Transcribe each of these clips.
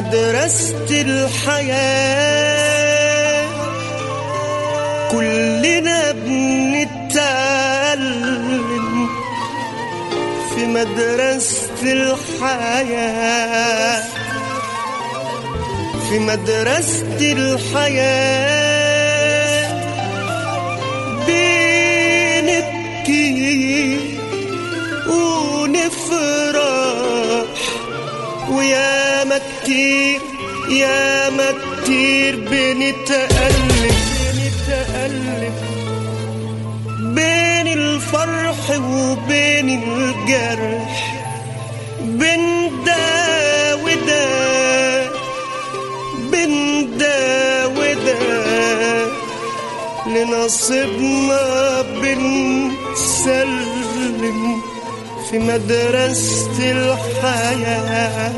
مدرسة الحياة كلنا بنتعلم في مدرسة الحياة في مدرسة الحياة بنبكي ونفرح وياما كتير ياما كتير بنتألم بنتألم بين الفرح وبين الجرح بين ده وده بين ده وده لنصيبنا بنسلم في مدرسة الحياة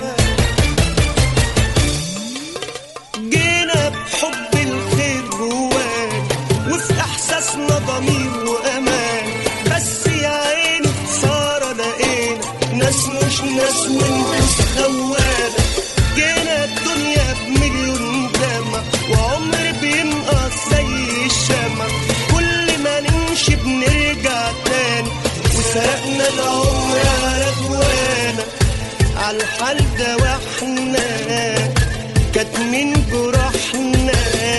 جينا بحب الخير جواك وفي احساسنا ضمير وامان بس يا عيني خساره لقينا ناس مش ناس ونفوس خوانه جينا الدنيا بمليون دمع وعمر بينقص زي الشمع كل ما نمشي بنرجع تاني وسرقنا العمر على جوانا عالحال ده واحنا كاتمين جراحنا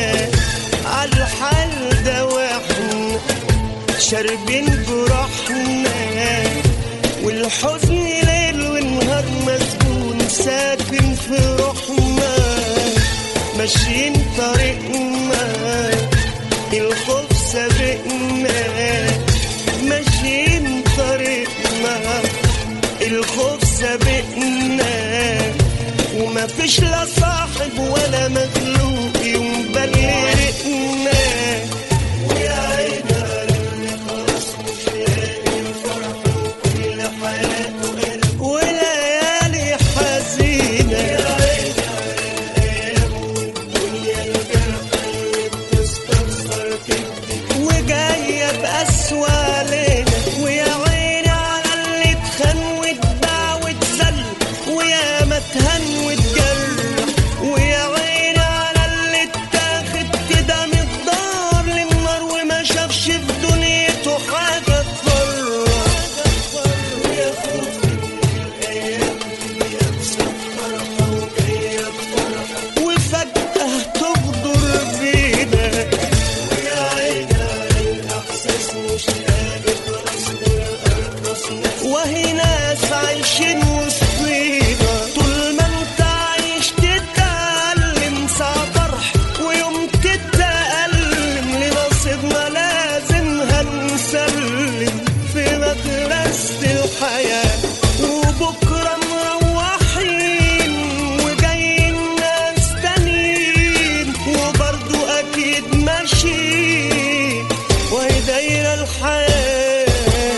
عالحال ده واحنا شاربين جراحنا والحزن ليل ونهار مسجون ساكن في روحنا ماشيين طريقنا الخوف سابقنا ماشيين طريقنا الخوف سابقنا وما فيش لا صاحب ولا مخلوق يوم بلغنا ويا عيني اللي خلاص مش لاقي الفرح وكل حياته قلق وليالي حزينة يا عيني على الأيام والدنيا الجرح اللي بتستخسر تكذب وجاية بأسوأ علينا ويا عيني على اللي اتخان واتباع واتذل ويا ما اتهان واتجرح ويا عيني على اللي اتاخد كده من الدار للنار وما شافش في دنيته حاجة تفرح ويا خوفي من الأيام اللي أمسك فرحة وجاية بفرحة وفجأة تغدر بينا ويا عيني على الإحساس مش قادر أصبر أرقص وهي ناس عايشين وسطينا طول ما انت عايش تتألم ساعة فرح ويوم تتألم لنصيبنا لازم هنسلم في مدرسة الحياة وبكرة مروحين وجايين ناس تانيين وبرضو أكيد ماشيين وهي دايرة الحياة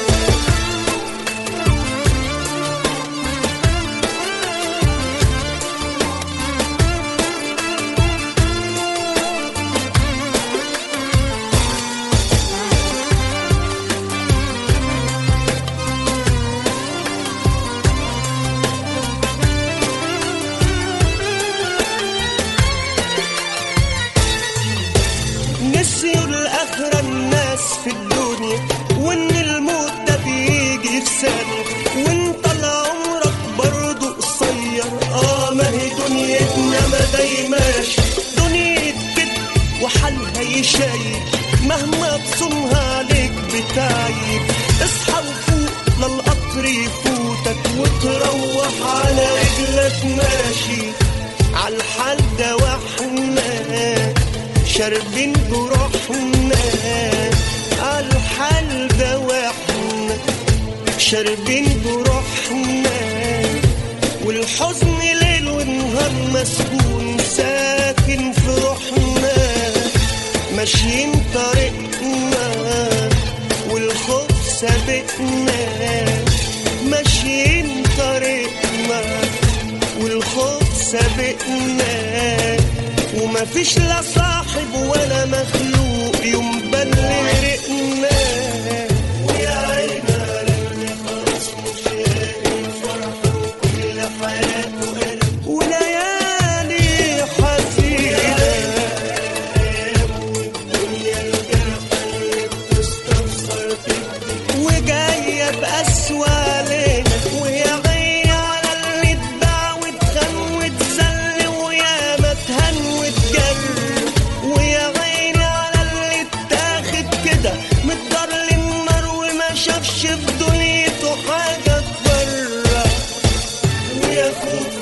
نسيوا الآخرة الناس في الدنيا وإن الموت ده بيجي في ثانية وإنت لعمرك برضه قصير آه ما هي دنيتنا ما دايماش دنيا كده وحالها يشايب مهما تصونها عليك بتعيب اصحى وفوق للقطر يفوتك وتروح على رجلك ماشي عالحال ده واحنا شاربين جروحنا عالحال ده واحنا شاربين جروحنا والحزن ليل ونهار مسكون ساكن في روحنا ماشيين طريقنا والخوف سابقنا ماشيين طريقنا والخوف سابقنا وما فيش لا صاحب ولا مخلوق يوم بلغنا ويا عيني على اللي خلاص مش لاقي الفرح وكل حياته قلق وليالي اخوك